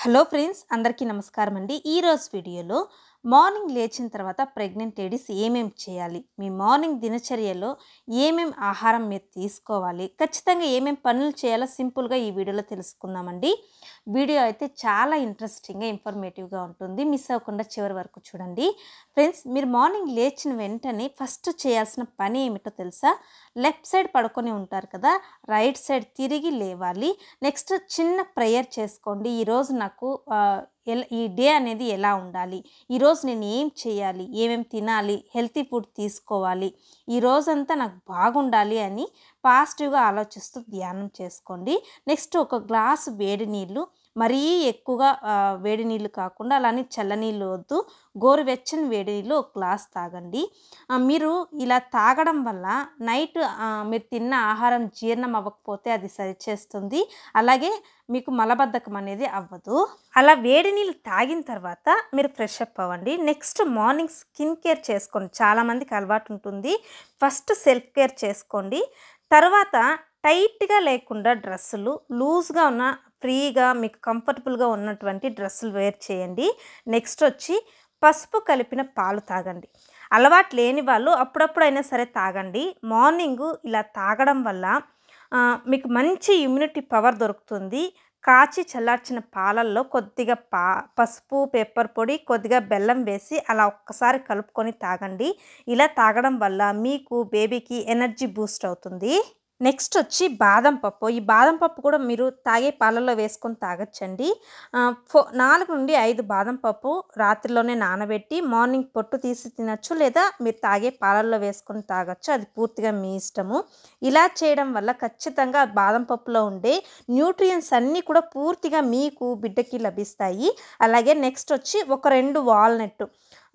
hello friends అందరికీ నమస్కారం అండి ఈరోజు వీడియోలో మార్నింగ్ లేచిన తర్వాత ప్రెగ్నెంట్ లేడీస్ ఏమేమి చేయాలి మీ మార్నింగ్ దినచర్యలో ఏమేం ఆహారం మీరు తీసుకోవాలి ఖచ్చితంగా ఏమేం పనులు చేయాలో సింపుల్గా ఈ వీడియోలో తెలుసుకుందామండి వీడియో అయితే చాలా ఇంట్రెస్టింగ్గా ఇన్ఫర్మేటివ్గా ఉంటుంది మిస్ అవ్వకుండా చివరి వరకు చూడండి ఫ్రెండ్స్ మీరు మార్నింగ్ లేచిన వెంటనే ఫస్ట్ చేయాల్సిన పని ఏమిటో తెలుసా లెఫ్ట్ సైడ్ పడుకొని ఉంటారు కదా రైట్ సైడ్ తిరిగి లేవాలి నెక్స్ట్ చిన్న ప్రేయర్ చేసుకోండి ఈరోజు నాకు ఆ, ఎల- ఈ డే అనేది ఎలా ఉండాలి ఈరోజు నేను ఏం చేయాలి ఏమేమి తినాలి హెల్తీ ఫుడ్ తీసుకోవాలి ఈ రోజంతా నాకు బాగుండాలి అని పాజిటివ్గా ఆలోచిస్తూ ధ్యానం చేసుకోండి నెక్స్ట్ ఒక గ్లాసు వేడి నీళ్ళు మరీ ఎక్కువగా ఆ, వేడి నీళ్ళు కాకుండా అలానే చల్లనీళ్ళు వద్దు గోరువెచ్చని వేడి నీళ్ళు ఒక గ్లాస్ తాగండి ఆ, మీరు ఇలా తాగడం వల్ల నైట్ ఆ, మీరు తిన్న ఆహారం జీర్ణం అవ్వకపోతే అది సరిచేస్తుంది అలాగే మీకు మలబద్ధకం అనేది అవ్వదు అలా వేడి నీళ్ళు తాగిన తర్వాత మీరు ఫ్రెష్ అప్ అవ్వండి నెక్స్ట్ మార్నింగ్ స్కిన్ కేర్ చేసుకోండి చాలామందికి అలవాటు ఉంటుంది ఫస్ట్ సెల్ఫ్ కేర్ చేసుకోండి తర్వాత టైట్గా లేకుండా డ్రెస్సులు లూజ్గా ఉన్న ఫ్రీగా మీకు కంఫర్టబుల్గా ఉన్నటువంటి డ్రెస్సులు వేర్ చేయండి నెక్స్ట్ వచ్చి పసుపు కలిపిన పాలు తాగండి అలవాటు లేని వాళ్ళు అప్పుడప్పుడైనా సరే తాగండి మార్నింగ్ ఇలా తాగడం వల్ల ఆ, మీకు మంచి ఇమ్యూనిటీ పవర్ దొరుకుతుంది కాచి చల్లార్చిన పాలల్లో కొద్దిగా పా పసుపు పెప్పర్ పొడి కొద్దిగా బెల్లం వేసి అలా ఒక్కసారి కలుపుకొని తాగండి ఇలా తాగడం వల్ల మీకు బేబీకి ఎనర్జీ బూస్ట్ అవుతుంది నెక్స్ట్ వచ్చి బాదం పప్పు ఈ బాదం పప్పు కూడా మీరు తాగే పాలల్లో వేసుకొని తాగొచ్చండి ఆ, ఫో నాలుగు నుండి ఐదు బాదం పప్పు రాత్రిలోనే నానబెట్టి మార్నింగ్ పొట్టు తీసి తినచ్చు లేదా మీరు తాగే పాలల్లో వేసుకొని తాగొచ్చు అది పూర్తిగా మీ ఇష్టము ఇలా చేయడం వల్ల ఖచ్చితంగా బాదం పప్పులో ఉండే న్యూట్రియన్స్ అన్నీ కూడా పూర్తిగా మీకు బిడ్డకి లభిస్తాయి అలాగే నెక్స్ట్ వచ్చి ఒక రెండు వాల్నట్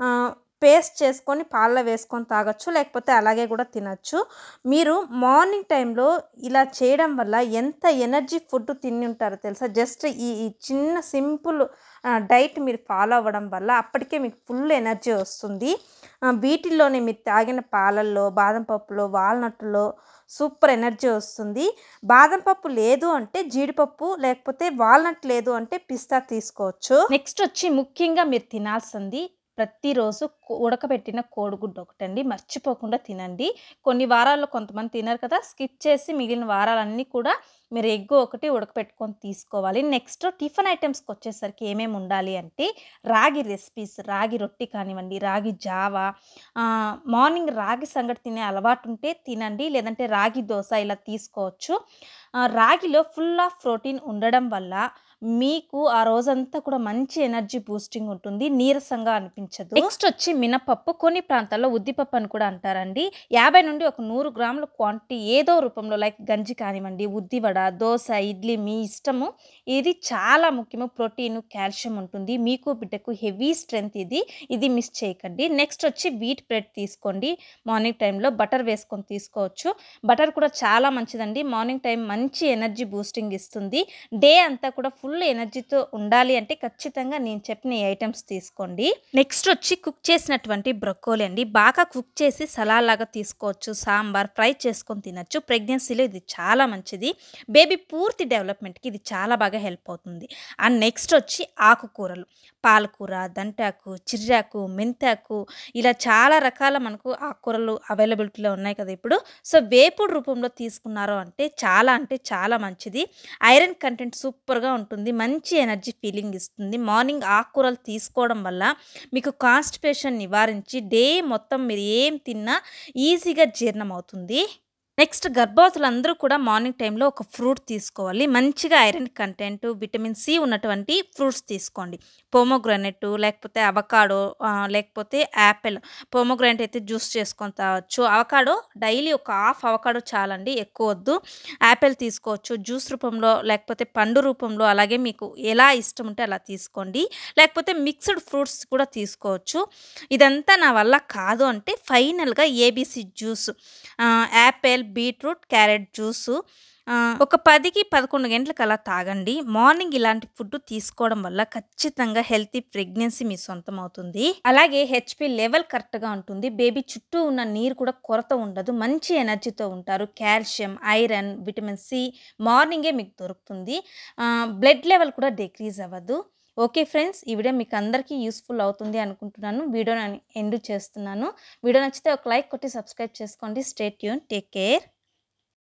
పేస్ట్ చేసుకొని పాలలో వేసుకొని తాగొచ్చు లేకపోతే అలాగే కూడా తినచ్చు మీరు మార్నింగ్ టైంలో ఇలా చేయడం వల్ల ఎంత ఎనర్జీ ఫుడ్ తిని ఉంటారో తెలుసా జస్ట్ ఈ ఈ చిన్న సింపుల్ డైట్ మీరు ఫాలో అవ్వడం వల్ల అప్పటికే మీకు ఫుల్ ఎనర్జీ వస్తుంది ఆ, వీటిల్లోనే మీరు తాగిన పాలల్లో బాదం పప్పులో వాల్నట్లో సూపర్ ఎనర్జీ వస్తుంది బాదం పప్పు లేదు అంటే జీడిపప్పు లేకపోతే వాల్నట్ లేదు అంటే పిస్తా తీసుకోవచ్చు నెక్స్ట్ వచ్చి ముఖ్యంగా మీరు తినాల్సింది ప్రతిరోజు కో- ఉడకబెట్టిన కోడిగుడ్డు ఒకటండి మర్చిపోకుండా తినండి కొన్ని వారాల్లో కొంతమంది తినరు కదా స్కిప్ చేసి మిగిలిన వారాలన్నీ కూడా మీరు ఎగ్ ఒకటి ఉడకపెట్టుకొని తీసుకోవాలి నెక్స్ట్ టిఫిన్ ఐటమ్స్కి వచ్చేసరికి ఏమేమి ఉండాలి అంటే రాగి రెసిపీస్ రాగి రొట్టి కానివ్వండి రాగి జావా ఆ, మార్నింగ్ రాగి సంగటి తినే అలవాటు ఉంటే తినండి లేదంటే రాగి దోశ ఇలా తీసుకోవచ్చు ఆ, రాగిలో ఫుల్ ఆఫ్ ప్రోటీన్ ఉండడం వల్ల మీకు ఆ రోజంతా కూడా మంచి ఎనర్జీ బూస్టింగ్ ఉంటుంది నీరసంగా అనిపించదు నెక్స్ట్ వచ్చి మినపప్పు కొన్ని ప్రాంతాల్లో ఉద్దిపప్పు అని కూడా అంటారండి యాభై నుండి ఒక నూరు గ్రాముల క్వాంటిటీ ఏదో రూపంలో లైక్ గంజి కానివ్వండి ఉద్దివడ దోశ ఇడ్లీ మీ ఇష్టము ఇది చాలా ముఖ్యము ప్రోటీన్ కాల్షియం ఉంటుంది మీకు బిడ్డకు హెవీ స్ట్రెంగ్త్ ఇది ఇది మిస్ చేయకండి నెక్స్ట్ వచ్చి వీట్ బ్రెడ్ తీసుకోండి మార్నింగ్ టైంలో బటర్ వేసుకొని తీసుకోవచ్చు బటర్ కూడా చాలా మంచిదండి మార్నింగ్ టైం మంచి ఎనర్జీ బూస్టింగ్ ఇస్తుంది డే అంతా కూడా ఫుల్ ఎనర్జీతో ఉండాలి అంటే ఖచ్చితంగా నేను చెప్పిన ఈ ఐటమ్స్ తీసుకోండి నెక్స్ట్ వచ్చి కుక్ చేసినటువంటి బ్రొక్కోలి అండి బాగా కుక్ చేసి సలాడ్ లాగా తీసుకోవచ్చు సాంబార్ ఫ్రై చేసుకొని తినచ్చు ప్రెగ్నెన్సీలో ఇది చాలా మంచిది బేబీ పూర్తి డెవలప్మెంట్కి ఇది చాలా బాగా హెల్ప్ అవుతుంది అండ్ నెక్స్ట్ వచ్చి ఆకుకూరలు పాలకూర దంటాకు చిర్రాకు మెంతాకు ఇలా చాలా రకాల మనకు ఆకుకూరలు అవైలబిలిటీలో ఉన్నాయి కదా ఇప్పుడు సో వేపుడు రూపంలో తీసుకున్నారు అంటే చాలా అంటే చాలా మంచిది ఐరన్ కంటెంట్ సూపర్గా ఉంటుంది మంచి ఎనర్జీ ఫీలింగ్ ఇస్తుంది మార్నింగ్ ఆకుకూరలు తీసుకోవడం వల్ల మీకు కాన్స్టిపేషన్ నివారించి డే మొత్తం మీరు ఏం తిన్నా ఈజీగా జీర్ణం అవుతుంది నెక్స్ట్ గర్భవతులందరూ కూడా మార్నింగ్ టైంలో ఒక ఫ్రూట్ తీసుకోవాలి మంచిగా ఐరన్ కంటెంట్ విటమిన్ సి ఉన్నటువంటి ఫ్రూట్స్ తీసుకోండి పోమోగ్రానెట్ లేకపోతే అవకాడో లేకపోతే యాపిల్ పోమోగ్రానెట్ అయితే జ్యూస్ చేసుకొని తాగొచ్చు అవకాడో డైలీ ఒక హాఫ్ అవకాడో చాలండి ఎక్కువ వద్దు యాపిల్ తీసుకోవచ్చు జ్యూస్ రూపంలో లేకపోతే పండు రూపంలో అలాగే మీకు ఎలా ఇష్టం ఉంటే అలా తీసుకోండి లేకపోతే మిక్స్డ్ ఫ్రూట్స్ కూడా తీసుకోవచ్చు ఇదంతా నా వల్ల కాదు అంటే ఫైనల్గా ABC juice apple beetroot carrot juice ఆ, ఒక పదికి పదకొండు గంటలకు అలా తాగండి మార్నింగ్ ఇలాంటి ఫుడ్ తీసుకోవడం వల్ల ఖచ్చితంగా హెల్తీ ప్రెగ్నెన్సీ మీ సొంతం అవుతుంది అలాగే హెచ్పి లెవెల్ కరెక్ట్గా ఉంటుంది బేబీ చుట్టూ ఉన్న నీరు కూడా కొరత ఉండదు మంచి ఎనర్జీతో ఉంటారు కాల్షియం ఐరన్ విటమిన్ సి మార్నింగే మీకు దొరుకుతుంది బ్లడ్ లెవెల్ కూడా డిక్రీజ్ అవ్వదు ఓకే ఫ్రెండ్స్ ఈ వీడియో మీకు అందరికీ యూస్ఫుల్ అవుతుంది అనుకుంటున్నాను వీడియోని ఎండ్ చేస్తున్నాను వీడియో నచ్చితే ఒక లైక్ కొట్టి సబ్స్క్రైబ్ చేసుకోండి స్టేట్ యూన్ టేక్ కేర్